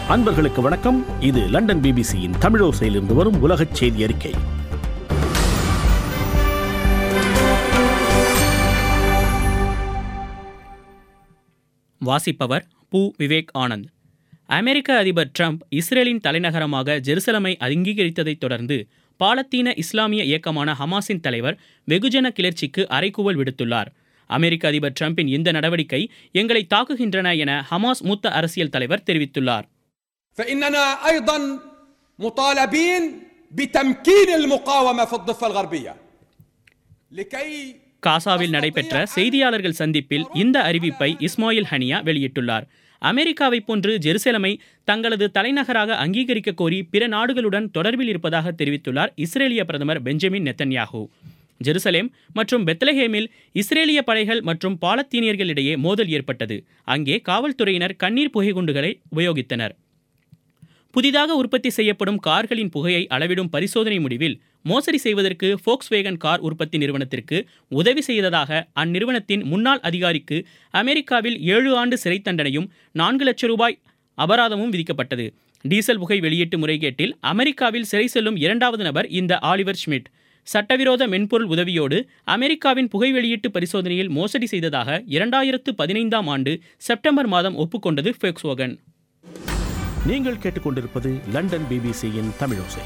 அன்பர்களுக்கு வணக்கம் இது லண்டன் பிபிசியின் தமிழோசையிலிருந்து வரும் உலகச் செய்தி அறிக்கை வாசிப்பவர் பு விவேக் ஆனந்த் அமெரிக்க அதிபர் ட்ரம்ப் இஸ்ரேலின் தலைநகரமாக ஜெருசலமை அங்கீகரித்ததைத் தொடர்ந்து பாலத்தீன இஸ்லாமிய இயக்கமான ஹமாஸின் தலைவர் வெகுஜன கிளர்ச்சிக்கு அறைகூவல் விடுத்துள்ளார் அமெரிக்க அதிபர் ட்ரம்பின் இந்த நடவடிக்கை எங்களை தாக்குகின்றன என ஹமாஸ் மூத்த அரசியல் தலைவர் தெரிவித்துள்ளார் فإننا أيضا مطالبين بتمكين المقاومة في الضفة الغربية لكي காசாவில் நடைபெற்ற செய்தியாளர்கள் சந்திப்பில் இந்த அறிவிப்பை இஸ்மாயில் ஹனியா வெளியிட்டுள்ளார் அமெரிக்காவைப் போன்று ஜெருசலமை தங்களது தலைநகராக அங்கீகரிக்க கோரி பிற நாடுகளுடன் தொடர்பில் இருப்பதாக தெரிவித்துள்ளார் இஸ்ரேலிய பிரதமர் பெஞ்சமின் நெத்தன்யாஹூ ஜெருசலேம் மற்றும் பெத்லஹேமில் இஸ்ரேலிய படைகள் மற்றும் பாலத்தீனியர்களிடையே மோதல் ஏற்பட்டது அங்கே காவல்துறையினர் கண்ணீர் புகைகுண்டுகளை உபயோகித்தனர் புதிதாக உற்பத்தி செய்யப்படும் கார்களின் புகையை அளவிடும் பரிசோதனை முடிவில் மோசடி செய்வதற்கு ஃபோக்ஸ்வேகன் கார் உற்பத்தி நிறுவனத்திற்கு உதவி செய்ததாக அந்நிறுவனத்தின் முன்னாள் அதிகாரிக்கு அமெரிக்காவில் ஏழு ஆண்டு சிறை தண்டனையும் நான்கு லட்சம் ரூபாய் அபராதமும் விதிக்கப்பட்டது டீசல் புகை வெளியீட்டு முறைகேட்டில் அமெரிக்காவில் சிறை செல்லும் இரண்டாவது நபர் இந்த ஆலிவர் ஷ்மிட் சட்டவிரோத மென்பொருள் உதவியோடு அமெரிக்காவின் புகை வெளியீட்டு பரிசோதனையில் மோசடி செய்ததாக இரண்டாயிரத்து பதினைந்தாம் ஆண்டு செப்டம்பர் மாதம் ஒப்புக்கொண்டது ஃபோக்ஸ்வேகன் நீங்கள் கேட்டுக்கொண்டிருப்பது லண்டன் பிபிசியின் தமிழோசை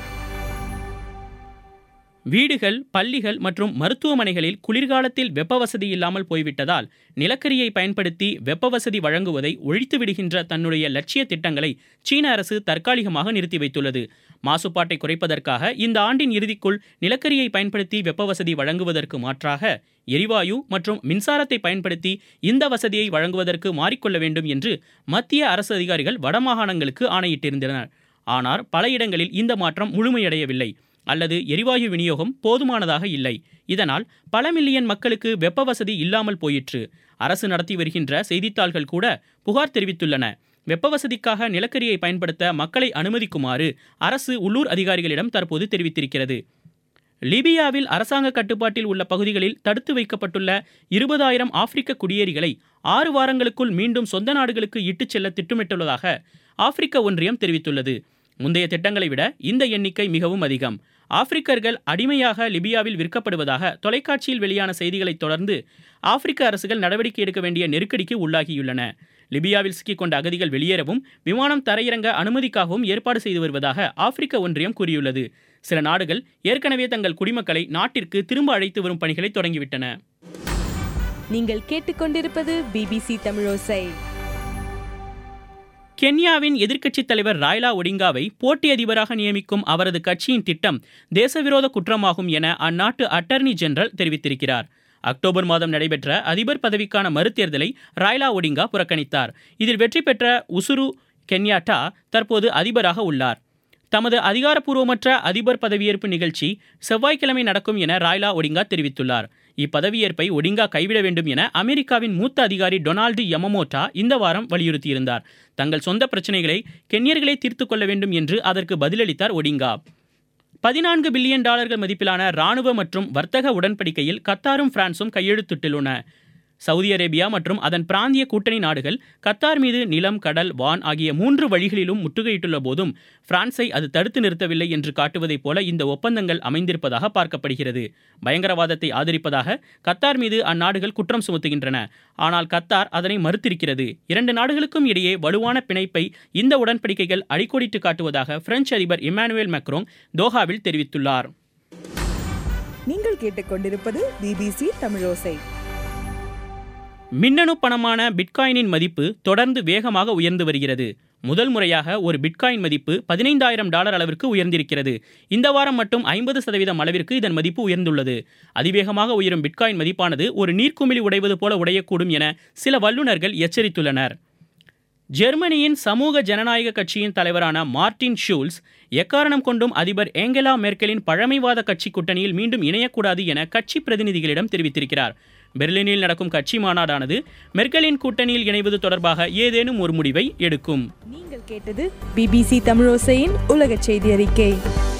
வீடுகள் பள்ளிகள் மற்றும் மருத்துவமனைகளில் குளிர்காலத்தில் வெப்ப வசதி இல்லாமல் போய்விட்டதால் நிலக்கரியை பயன்படுத்தி வெப்ப வசதி வழங்குவதை ஒழித்து விடுகின்ற தன்னுடைய லட்சிய திட்டங்களை சீன அரசு தற்காலிகமாக நிறுத்தி வைத்துள்ளது மாசுபாட்டை குறைப்பதற்காக இந்த ஆண்டின் இறுதிக்குள் நிலக்கரியை பயன்படுத்தி வெப்ப வசதி வழங்குவதற்கு மாற்றாக எரிவாயு மற்றும் மின்சாரத்தை பயன்படுத்தி இந்த வசதியை வழங்குவதற்கு மாறிக்கொள்ள வேண்டும் என்று மத்திய அரசு அதிகாரிகள் வடமாகாணங்களுக்கு ஆணையிட்டிருந்தனர் ஆனால் பல இடங்களில் இந்த மாற்றம் முழுமையடையவில்லை அல்லது எரிவாயு விநியோகம் போதுமானதாக இல்லை இதனால் பல மில்லியன் மக்களுக்கு வெப்ப வசதி இல்லாமல் போயிற்று அரசு நடத்தி வருகின்ற செய்தித்தாள்கள் கூட புகார் தெரிவித்துள்ளன வெப்ப வசதிக்காக நிலக்கரியை பயன்படுத்த மக்களை அனுமதிக்குமாறு அரசு உள்ளூர் அதிகாரிகளிடம் தற்போது தெரிவித்திருக்கிறது லிபியாவில் அரசாங்க கட்டுப்பாட்டில் உள்ள பகுதிகளில் தடுத்து வைக்கப்பட்டுள்ள இருபதாயிரம் ஆப்பிரிக்க குடியேறிகளை ஆறு வாரங்களுக்குள் மீண்டும் சொந்த நாடுகளுக்கு இட்டுச் செல்ல திட்டமிட்டுள்ளதாக ஆப்பிரிக்க ஒன்றியம் தெரிவித்துள்ளது முந்தைய திட்டங்களை விட இந்த எண்ணிக்கை மிகவும் அதிகம் ஆப்பிரிக்கர்கள் அடிமையாக லிபியாவில் விற்கப்படுவதாக தொலைக்காட்சியில் வெளியான செய்திகளைத் தொடர்ந்து ஆப்பிரிக்க அரசுகள் நடவடிக்கை எடுக்க வேண்டிய நெருக்கடிக்கு உள்ளாகியுள்ளன லிபியாவில் சிக்கிக்கொண்ட அகதிகள் வெளியேறவும் விமானம் தரையிறங்க அனுமதிக்காகவும் ஏற்பாடு செய்து வருவதாக ஆப்பிரிக்க ஒன்றியம் கூறியுள்ளது சில நாடுகள் ஏற்கனவே தங்கள் குடிமக்களை நாட்டிற்கு திரும்ப அழைத்து வரும் பணிகளை தொடங்கிவிட்டன நீங்கள் கேட்டுக்கொண்டிருப்பது பிபிசி தமிழோசை கென்யாவின் எதிர்க்கட்சித் தலைவர் ராய்லா ஒடிங்காவை போட்டி அதிபராக நியமிக்கும் அவரது கட்சியின் திட்டம் தேசவிரோத குற்றமாகும் என அந்நாட்டு அட்டர்னி ஜெனரல் தெரிவித்திருக்கிறார் அக்டோபர் மாதம் நடைபெற்ற அதிபர் பதவிக்கான மறுதேர்தலை ராய்லா ஒடிங்கா புறக்கணித்தார் இதில் வெற்றி பெற்ற உசுரு கென்யாட்டா தற்போது அதிபராக உள்ளார் தமது அதிகாரப்பூர்வமற்ற அதிபர் பதவியேற்பு நிகழ்ச்சி செவ்வாய்க்கிழமை நடக்கும் என ராய்லா ஒடிங்கா தெரிவித்துள்ளார் இப்பதவியேற்பை ஒடிங்கா கைவிட வேண்டும் என அமெரிக்காவின் மூத்த அதிகாரி டொனால்டு யமமோட்டா இந்த வாரம் வலியுறுத்தியிருந்தார் தங்கள் சொந்த பிரச்சனைகளை கென்யர்களே தீர்த்து கொள்ள வேண்டும் என்று அதற்கு பதிலளித்தார் ஒடிங்கா பதினான்கு பில்லியன் டாலர்கள் மதிப்பிலான ராணுவ மற்றும் வர்த்தக உடன்படிக்கையில் கத்தாரும் பிரான்சும் கையெழுத்திட்டுள்ளன சவுதி அரேபியா மற்றும் அதன் பிராந்திய கூட்டணி நாடுகள் கத்தார் மீது நிலம் கடல் வான் ஆகிய மூன்று வழிகளிலும் முற்றுகையிட்டுள்ள போதும் பிரான்ஸை அது தடுத்து நிறுத்தவில்லை என்று காட்டுவதைப் போல இந்த ஒப்பந்தங்கள் அமைந்திருப்பதாக பார்க்கப்படுகிறது பயங்கரவாதத்தை ஆதரிப்பதாக கத்தார் மீது அந்நாடுகள் குற்றம் சுமத்துகின்றன ஆனால் கத்தார் அதனை மறுத்திருக்கிறது இரண்டு நாடுகளுக்கும் இடையே வலுவான பிணைப்பை இந்த உடன்படிக்கைகள் அடிக்கோடிட்டு காட்டுவதாக பிரெஞ்சு அதிபர் இமானுவேல் மேக்ரோங் தோஹாவில் தெரிவித்துள்ளார் நீங்கள் கேட்டுக்கொண்டிருப்பது பிபிசி தமிழோசை மின்னணு பணமான பிட்காயினின் மதிப்பு தொடர்ந்து வேகமாக உயர்ந்து வருகிறது முதல் முறையாக ஒரு பிட்காயின் மதிப்பு பதினைந்தாயிரம் டாலர் அளவிற்கு உயர்ந்திருக்கிறது இந்த வாரம் மட்டும் ஐம்பது சதவீதம் அளவிற்கு இதன் மதிப்பு உயர்ந்துள்ளது அதிவேகமாக உயரும் பிட்காயின் மதிப்பானது ஒரு நீர்க்குமிழி உடைவது போல உடையக்கூடும் என சில வல்லுநர்கள் எச்சரித்துள்ளனர் ஜெர்மனியின் சமூக ஜனநாயக கட்சியின் தலைவரான மார்டின் ஷூல்ஸ் எக்காரணம் கொண்டும் அதிபர் ஏங்கலா மெர்க்கலின் பழமைவாத கட்சி கூட்டணியில் மீண்டும் இணையக்கூடாது என கட்சி பிரதிநிதிகளிடம் தெரிவித்திருக்கிறார் பெர்லினில் நடக்கும் கட்சி மாநாடானது மெர்க்கலின் கூட்டணியில் இணைவது தொடர்பாக ஏதேனும் ஒரு முடிவை எடுக்கும் நீங்கள் கேட்டது பிபிசி தமிழோசையின் உலக செய்தி அறிக்கை